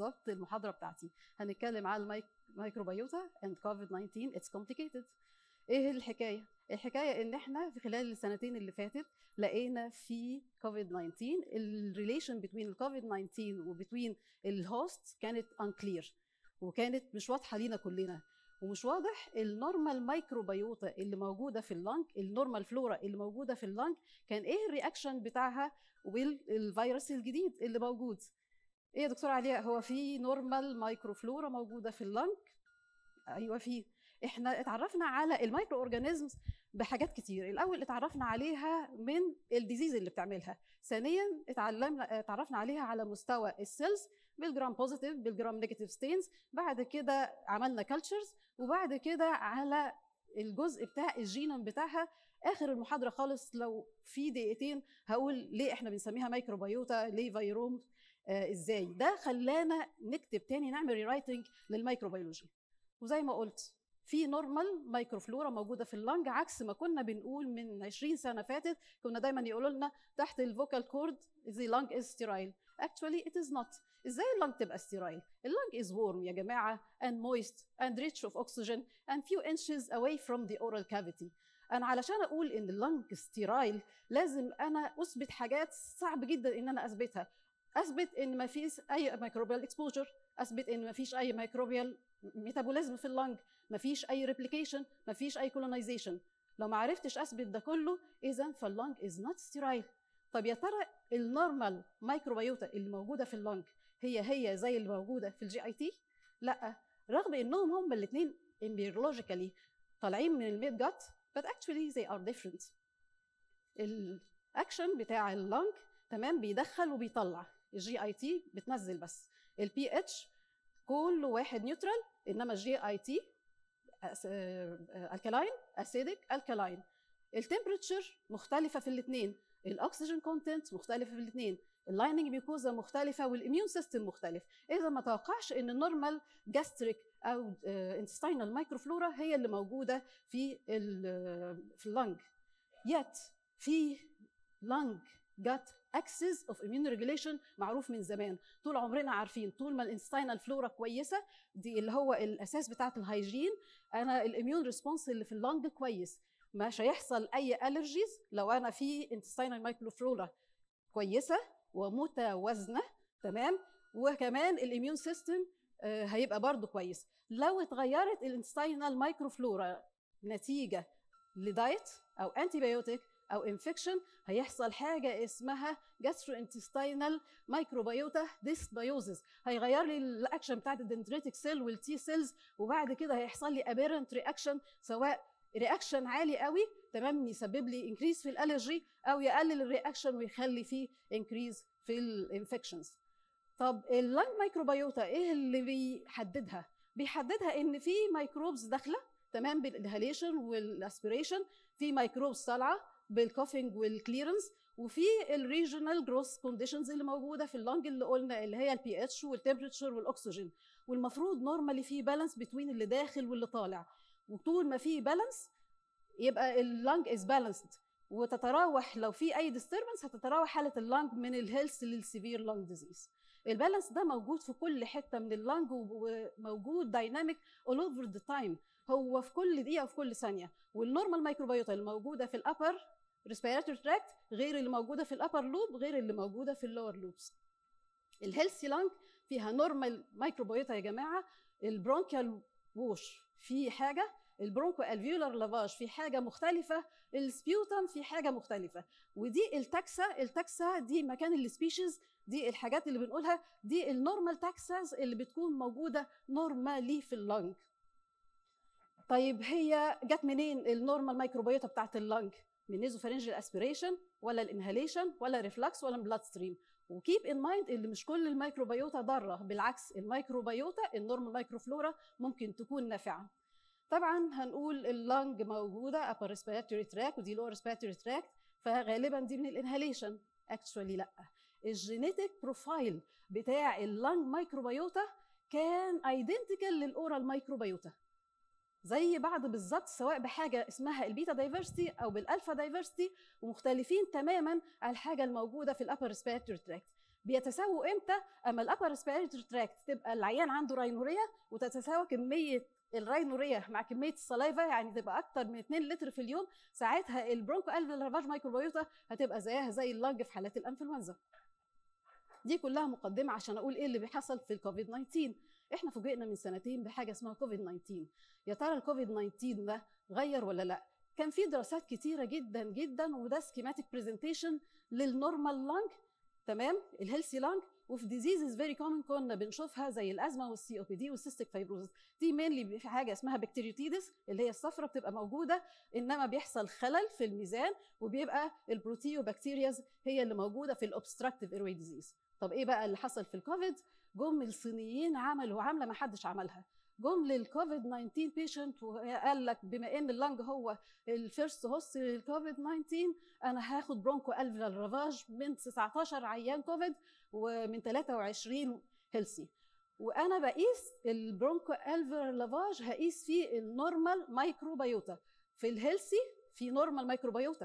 بالظبط المحاضره بتاعتي هنتكلم على الميكروبيوتا اند كوفيد 19 اتس كومبليكيتد ايه الحكايه الحكايه ان احنا في خلال السنتين اللي فاتت لقينا في كوفيد 19 الريليشن بين الكوفيد 19 وبين الهوست كانت انكلير وكانت مش واضحه لينا كلنا ومش واضح النورمال مايكروبيوتا اللي موجوده في اللنج النورمال فلورا اللي موجوده في اللنج كان ايه الرياكشن بتاعها والفيروس الجديد اللي موجود ايه يا دكتور علياء هو في نورمال مايكروفلورا موجوده في اللنج ايوه في احنا اتعرفنا على المايكرو اورجانيزمز بحاجات كتير الاول اتعرفنا عليها من الديزيز اللي بتعملها ثانيا اتعلمنا اتعرفنا عليها على مستوى السيلز بالجرام بوزيتيف بالجرام نيجاتيف ستينز بعد كده عملنا كلتشرز وبعد كده على الجزء بتاع الجينوم بتاعها اخر المحاضره خالص لو في دقيقتين هقول ليه احنا بنسميها مايكروبيوتا ليه فيروم آه ازاي ده خلانا نكتب تاني نعمل ريرايتنج للميكروبيولوجي وزي ما قلت في نورمال مايكروفلورا موجوده في اللنج عكس ما كنا بنقول من 20 سنه فاتت كنا دايما يقولوا لنا تحت الفوكال كورد the lung is sterile actually it is not ازاي اللنج تبقى sterile اللنج is warm يا جماعه and moist and rich of oxygen and few inches away from the oral cavity انا علشان اقول ان اللنج ستيرايل لازم انا اثبت حاجات صعب جدا ان انا اثبتها اثبت ان ما فيش اي ميكروبيال اكسبوجر اثبت ان ما فيش اي ميكروبيال ميتابوليزم في اللنج ما فيش اي ريبليكيشن ما فيش اي كولونايزيشن لو ما عرفتش اثبت ده كله اذا فاللنج از نوت ستيرايل طب يا ترى النورمال مايكروبيوتا اللي موجوده في اللنج هي هي زي اللي موجوده في الجي اي تي لا رغم انهم هم الاثنين امبيرولوجيكالي طالعين من الميد جات but actually they are different الاكشن بتاع اللنج تمام بيدخل وبيطلع الجي اي تي بتنزل بس البي اتش كل واحد نيوترال انما الجي اي تي الكلاين اسيدك الكلاين التمبريتشر مختلفه في الاثنين الاكسجين كونتنت مختلفه في الاثنين اللايننج ميكوزا مختلفه والاميون سيستم مختلف اذا ما توقعش ان النورمال جاستريك او انتستينال مايكروفلورا هي اللي موجوده في في اللنج يت في لنج جات اكسس اوف اميون ريجوليشن معروف من زمان طول عمرنا عارفين طول ما الانستينال فلورا كويسه دي اللي هو الاساس بتاعه الهيجين انا الاميون ريسبونس اللي في اللنج كويس مش هيحصل اي الرجيز لو انا في انتستينال مايكروفلورا كويسه ومتوازنه تمام وكمان الاميون سيستم هيبقى برضو كويس لو اتغيرت الانستينال مايكروفلورا نتيجه لدايت او انتي بايوتيك او انفكشن هيحصل حاجه اسمها جاسترو انتستينال مايكروبيوتا ديسبيوزس هيغير لي الاكشن بتاعت الدندريتك سيل والتي سيلز وبعد كده هيحصل لي ابيرنت رياكشن سواء رياكشن عالي قوي تمام يسبب لي انكريز في الالرجي او يقلل الرياكشن ويخلي فيه انكريز في الانفكشنز طب اللنج مايكروبيوتا ايه اللي بيحددها بيحددها ان في ميكروبز داخله تمام بالانهاليشن والاسبيريشن في ميكروبز طالعه بالكوفينج والكليرنس وفي الريجونال جروس كونديشنز اللي موجوده في اللنج اللي قلنا اللي هي البي اتش والتمبريتشر والاكسجين والمفروض نورمالي في بالانس بين اللي داخل واللي طالع وطول ما في بالانس يبقى اللنج از بالانسد وتتراوح لو في اي ديستربنس هتتراوح حاله اللنج من الهيلث للسيفير لنج ديزيز البالانس ده موجود في كل حته من اللنج وموجود دايناميك اول اوفر ذا تايم هو في كل دقيقه وفي كل ثانيه والنورمال مايكروبيوتا اللي موجوده في الابر ريسبيراتوري تراكت غير اللي موجوده في الابر لوب غير اللي موجوده في اللور لوبس الهيلثي لانج فيها نورمال مايكروبيوتا يا جماعه البرونكيال ووش في حاجه البرونكو الفيولار لافاج في حاجه مختلفه السبيوتم في حاجه مختلفه ودي التاكسا التاكسا دي مكان السبيشيز دي الحاجات اللي بنقولها دي النورمال تاكساز اللي بتكون موجوده نورمالي في اللنج طيب هي جت منين النورمال مايكروبيوتا بتاعت اللنج من نيزوفارنجال اسبيريشن ولا الانهاليشن ولا ريفلكس ولا بلاد ستريم وكيب ان مايند ان مش كل الميكروبيوتا ضاره بالعكس الميكروبيوتا النورمال مايكروفلورا ممكن تكون نافعه طبعا هنقول اللنج موجوده upper respiratory tract ودي lower respiratory tract فغالبا دي من الانهاليشن اكشولي لا الجينيتك بروفايل بتاع اللنج مايكروبيوتا كان ايدنتيكال للاورال مايكروبيوتا زي بعض بالظبط سواء بحاجه اسمها البيتا دايفرستي او بالالفا دايفرستي ومختلفين تماما عن الحاجه الموجوده في الابر ريسبيراتوري تراكت بيتساووا امتى اما الابر ريسبيراتوري تراكت تبقى العيان عنده راينوريا وتتساوى كميه الراينوريا مع كميه السلايفا يعني تبقى اكتر من 2 لتر في اليوم ساعتها البرونكو الفيلافاج مايكروبيوتا هتبقى زيها زي اللنج في حالات الانفلونزا دي كلها مقدمه عشان اقول ايه اللي بيحصل في الكوفيد 19 احنا فوجئنا من سنتين بحاجه اسمها كوفيد 19 يا ترى الكوفيد 19 ده غير ولا لا كان في دراسات كتيره جدا جدا وده سكيماتيك برزنتيشن للنورمال لانج تمام الهيلثي لانج وفي ديزيزز فيري كومن كنا بنشوفها زي الازمه والسي او بي دي والسيستيك فايبروزس دي مينلي في حاجه اسمها بكتيريوتيدس اللي هي الصفرة بتبقى موجوده انما بيحصل خلل في الميزان وبيبقى البروتيوبكتيرياز هي اللي موجوده في الاوبستراكتيف ايروي ديزيز طب ايه بقى اللي حصل في الكوفيد جم الصينيين عملوا عمله ما حدش عملها جم للكوفيد 19 بيشنت وقال لك بما ان اللنج هو الفيرست هوست للكوفيد 19 انا هاخد برونكو الفيال رافاج من 19 عيان كوفيد ومن 23 هيلسي وانا بقيس البرونكو الفيال لافاج هقيس فيه النورمال مايكروبيوتا في الهيلسي في نورمال مايكروبيوتا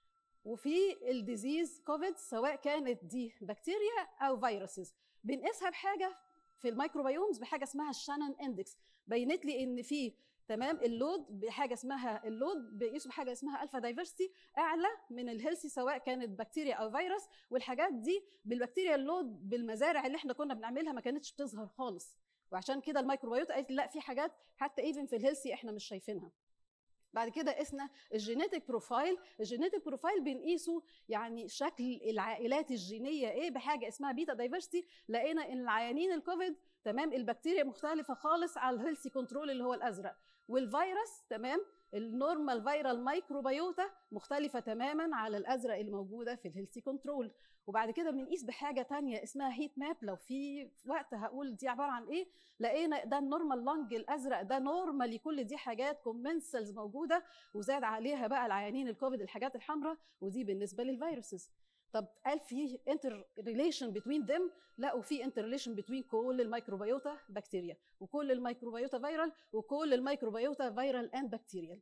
وفي الديزيز كوفيد سواء كانت دي بكتيريا او فيروسز بنقيسها بحاجه في الميكروبيومز بحاجه اسمها الشانن اندكس بينت لي ان في تمام اللود بحاجه اسمها اللود بيقيسوا بحاجه اسمها الفا دايفرستي اعلى من الهيلثي سواء كانت بكتيريا او فيروس والحاجات دي بالبكتيريا اللود بالمزارع اللي احنا كنا بنعملها ما كانتش بتظهر خالص وعشان كده الميكروبيوت قالت لا في حاجات حتى ايفن في الهيلثي احنا مش شايفينها بعد كده قسنا الجينيتك بروفايل الجينيتك بروفايل بنقيسه يعني شكل العائلات الجينيه ايه بحاجه اسمها بيتا دايفرستي لقينا ان العيانين الكوفيد تمام البكتيريا مختلفه خالص على الهيلثي كنترول اللي هو الازرق والفيروس تمام النورمال فيرال مايكروبيوتا مختلفة تماما على الأزرق اللي موجودة في الهيلثي كنترول وبعد كده بنقيس بحاجة تانية اسمها هيت ماب لو في وقت هقول دي عبارة عن ايه لقينا ده النورمال لانج الأزرق ده نورمالي كل دي حاجات كومنسلز موجودة وزاد عليها بقى العيانين الكوفيد الحاجات الحمراء ودي بالنسبة للفيروسز طب قال في انتر ريليشن بتوين ذم لا وفي انتر ريليشن بتوين كل الميكروبيوتا بكتيريا وكل الميكروبيوتا فيرال وكل الميكروبيوتا فيرال اند بكتيريال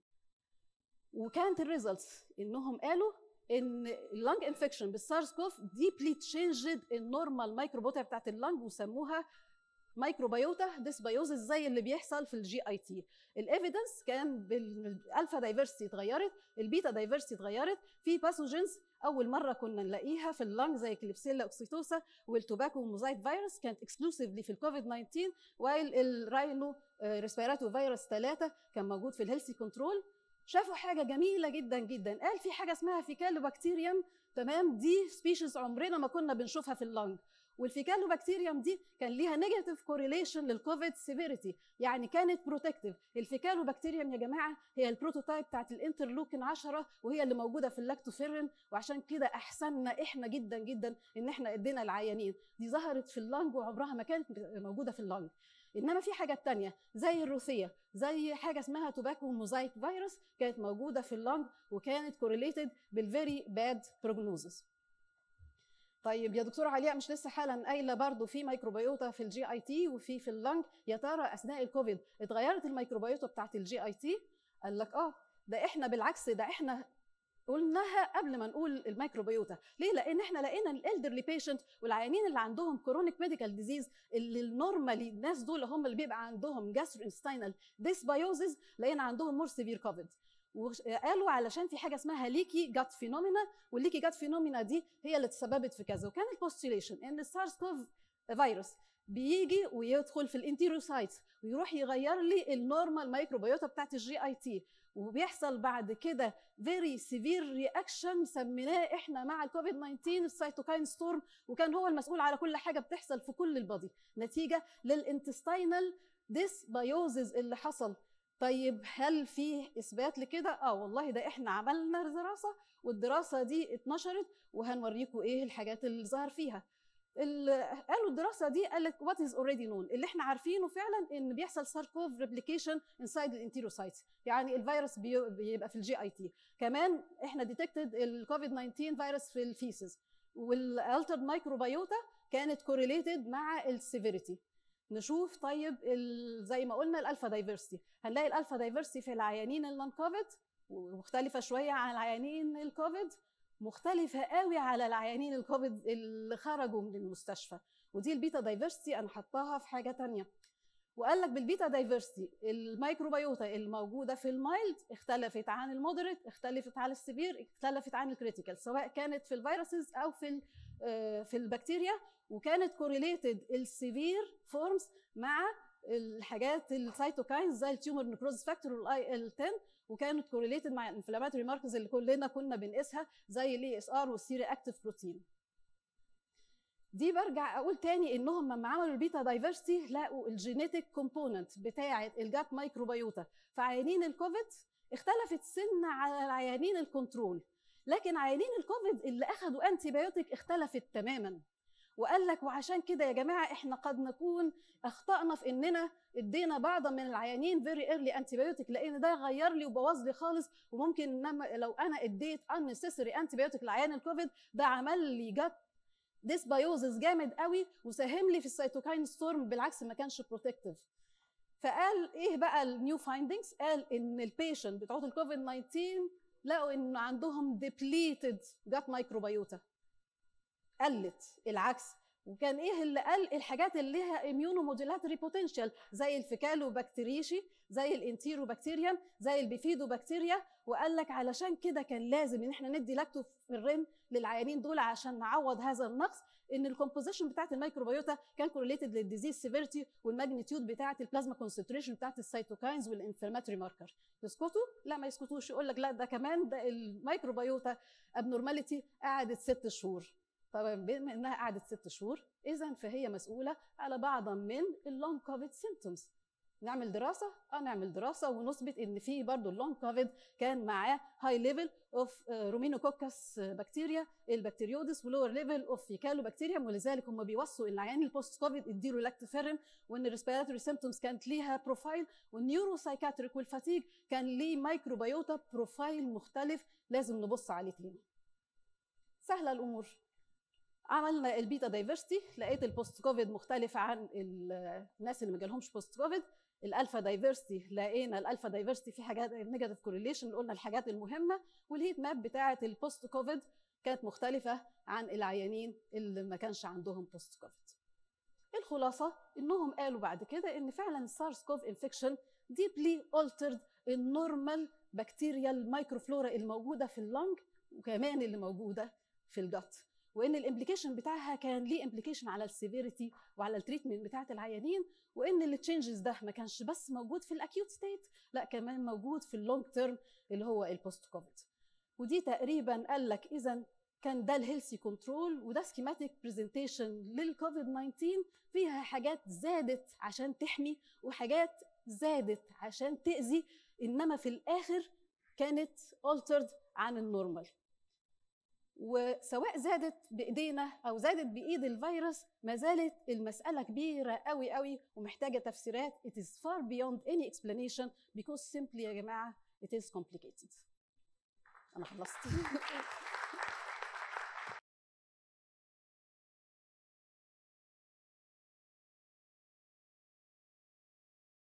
وكانت الريزلتس انهم قالوا ان اللنج انفكشن بالسارس كوف ديبلي تشينجد النورمال مايكروبيوتا بتاعت اللنج وسموها مايكروبيوتا ديسبيوزس زي اللي بيحصل في الجي اي تي الايفيدنس كان بالالفا دايفرسيتي اتغيرت البيتا دايفرسيتي اتغيرت في باثوجينز اول مره كنا نلاقيها في اللنج زي كليبسيلا اوكسيتوسا والتوباكو موزايت فيروس كانت اكسكلوسيفلي في الكوفيد 19 وايل الراينو ريسبيراتو فيروس 3 كان موجود في الهيلثي كنترول شافوا حاجه جميله جدا جدا قال في حاجه اسمها فيكالوبكتيريوم تمام دي سبيشيز عمرنا ما كنا بنشوفها في اللنج والفيكالوبكتيريوم دي كان ليها نيجاتيف كوريليشن للكوفيد سيفيريتي يعني كانت بروتكتيف الفيكالوبكتيريوم يا جماعه هي البروتوتايب بتاعت الانترلوكين 10 وهي اللي موجوده في اللاكتوفيرين وعشان كده احسننا احنا جدا جدا ان احنا ادينا العيانين دي ظهرت في اللنج وعمرها ما كانت موجوده في اللنج انما في حاجات تانية زي الروثيه زي حاجه اسمها توباكو موزايك فيروس كانت موجوده في اللنج وكانت كوريليتد بالفيري باد بروجنوزس طيب يا دكتوره علياء مش لسه حالا قايله برضو في ميكروبيوتا في الجي اي تي وفي في اللنج يا ترى اثناء الكوفيد اتغيرت الميكروبيوتا بتاعت الجي اي تي قال لك اه ده احنا بالعكس ده احنا قلناها قبل ما نقول الميكروبيوتا ليه لان احنا لقينا الالدرلي بيشنت والعيانين اللي عندهم كرونيك ميديكال ديزيز اللي النورمالي الناس دول هم اللي بيبقى عندهم جاسترو انستينال ديسبايوزز لقينا عندهم مور سيفير كوفيد وقالوا علشان في حاجه اسمها ليكي جات فينومينا والليكي جات فينومينا دي هي اللي تسببت في كذا وكان البوستيليشن ان السارس كوف فيروس بيجي ويدخل في الانتيروسايتس ويروح يغير لي النورمال مايكروبيوتا بتاعت الجي اي تي وبيحصل بعد كده فيري سيفير رياكشن سميناه احنا مع الكوفيد 19 السيتوكاين ستورم وكان هو المسؤول على كل حاجه بتحصل في كل البادي نتيجه للانتستينال ديسبايوزز اللي حصل طيب هل في اثبات لكده اه والله ده احنا عملنا دراسه والدراسه دي اتنشرت وهنوريكم ايه الحاجات اللي ظهر فيها قالوا الدراسه دي قالت وات از اوريدي نون اللي احنا عارفينه فعلا ان بيحصل ساركوف ريبليكيشن انسايد الانتيروسايتس يعني الفيروس بيبقى في الجي اي تي كمان احنا ديتكتد الكوفيد 19 فيروس في الفيسز والالترد مايكروبيوتا كانت كوريليتد مع السيفيريتي نشوف طيب زي ما قلنا الالفا دايفرسيتي هنلاقي الالفا دايفرسيتي في العيانين النون كوفيد ومختلفه شويه عن العيانين الكوفيد مختلفه قوي على العيانين الكوفيد اللي خرجوا من المستشفى ودي البيتا دايفرستي انا حطاها في حاجه تانية وقال لك بالبيتا دايفرستي الميكروبيوتا الموجوده في المايلد اختلفت عن المودريت اختلفت عن السبير اختلفت عن الكريتيكال سواء كانت في الفيروسز او في في البكتيريا وكانت كوريليتد السيفير فورمز مع الحاجات السيتوكاينز زي التيومر نكروز فاكتور والاي ال 10 وكانت كوريليتد مع الانفلاماتوري ماركرز اللي كلنا كنا بنقيسها زي الاي اس ار والسيري اكتيف بروتين دي برجع اقول تاني انهم لما عملوا البيتا دايفرستي لقوا الجينيتك كومبوننت بتاعه الجات مايكروبيوتا في عيانين الكوفيد اختلفت سن على عيانين الكنترول لكن عيانين الكوفيد اللي اخذوا انتي بايوتيك اختلفت تماما وقال لك وعشان كده يا جماعه احنا قد نكون اخطانا في اننا ادينا بعضا من العيانين فيري ايرلي انتي بايوتيك لان ده غير لي وبوظ لي خالص وممكن انما لو انا اديت unnecessary انتي بايوتيك لعيان الكوفيد ده عمل لي جت ديسبايوزس جامد قوي وساهم لي في السيتوكاين ستورم بالعكس ما كانش بروتكتيف فقال ايه بقى النيو فايندنجز قال ان البيشنت بتوع الكوفيد 19 لقوا ان عندهم ديبليتد جات مايكروبيوتا قلت العكس وكان ايه اللي قال الحاجات اللي ليها اميونو موديلاتري بوتنشال زي الفيكالو بكتيريشي زي الانتيرو بكتيريان زي البيفيدو بكتيريا وقال لك علشان كده كان لازم ان احنا ندي لاكتوفيرين للعيانين دول عشان نعوض هذا النقص ان الكومبوزيشن بتاعت الميكروبيوتا كان كورليتد للديزيز سيفيرتي والماجنتيود بتاعت البلازما كونسنتريشن بتاعت السيتوكاينز والانفلاماتوري ماركر يسكتوا لا ما يسكتوش يقول لك لا ده كمان ده الميكروبيوتا ابنورماليتي قعدت ست شهور طبعا بما انها قعدت ست شهور اذا فهي مسؤوله على بعض من اللونج كوفيد سيمتومز نعمل دراسه اه نعمل دراسه ونثبت ان في برضه اللونج كوفيد كان معاه هاي ليفل اوف رومينوكوكس بكتيريا البكتيريودس ولور ليفل اوف فيكالو بكتيريا ولذلك هم بيوصوا العيان البوست كوفيد اديله لاكتوفيرين وان الريسبيراتوري سيمتومز كانت ليها بروفايل والنيورو سايكاتريك والفاتيج كان ليه مايكروبيوتا بروفايل مختلف لازم نبص عليه تاني سهله الامور عملنا البيتا دايفرستي لقيت البوست كوفيد مختلفه عن الناس اللي ما جالهمش بوست كوفيد الالفا دايفرستي لقينا الالفا دايفرستي في حاجات نيجاتيف كورليشن قلنا الحاجات المهمه والهيت ماب بتاعه البوست كوفيد كانت مختلفه عن العيانين اللي ما كانش عندهم بوست كوفيد الخلاصه انهم قالوا بعد كده ان فعلا السارس كوف انفكشن ديبلي altered النورمال بكتيريال مايكروفلورا الموجوده في اللنج وكمان اللي موجوده في الجت وان الامبليكيشن بتاعها كان ليه امبليكيشن على السيفيريتي وعلى التريتمنت بتاعت العيانين وان التشينجز ده ما كانش بس موجود في الاكيوت ستيت لا كمان موجود في اللونج تيرم اللي هو البوست كوفيد ودي تقريبا قال لك اذا كان ده الهيلثي كنترول وده سكيماتيك برزنتيشن للكوفيد 19 فيها حاجات زادت عشان تحمي وحاجات زادت عشان تاذي انما في الاخر كانت altered عن النورمال وسواء زادت بايدينا او زادت بايد الفيروس ما زالت المساله كبيره قوي قوي ومحتاجه تفسيرات it is far beyond any explanation because simply يا جماعه it is complicated انا خلصت